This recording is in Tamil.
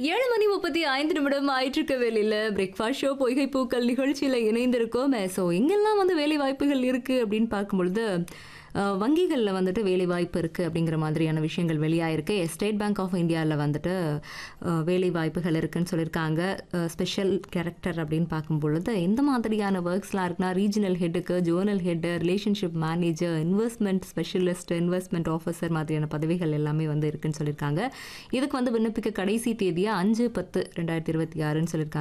ஏழு மணி முப்பத்தி ஐந்து நிமிடம் ஆயிட்டிருக்க வேலையில் பிரேக்ஃபாஸ்ட் ஷோ பொய்கை பூக்கள் நிகழ்ச்சியில் இணைந்திருக்கோம் ஸோ எங்கெல்லாம் வந்து வேலை வாய்ப்புகள் இருக்குது அப்படின்னு பார்க்கும்பொழுது அஹ், வங்கிகளில் வந்துட்டு வேலை வாய்ப்பு இருக்குது அப்படிங்கிற மாதிரியான விஷயங்கள் வெளியாயிருக்கு ஸ்டேட் பேங்க் ஆஃப் இந்தியாவில் வந்துட்டு அஹ், வேலை வாய்ப்புகள் இருக்குன்னு சொல்லியிருக்காங்க ஸ்பெஷல் கேரக்டர் அப்படின்னு பார்க்கும்பொழுது எந்த மாதிரியான ஒர்க்ஸ்லாம் இருக்குன்னா ரீஜனல் ஹெட்டுக்கு zonal head relationship manager investment specialist investment officer மாதிரியான பதவிகள் எல்லாமே வந்து இருக்குன்னு சொல்லியிருக்காங்க இதுக்கு வந்து விண்ணப்பிக்க கடைசி தேதியாக அஞ்சு பத்து ரெண்டாயிரத்தி இருபத்தி ஆறுன்னு சொல்லியிருக்காங்க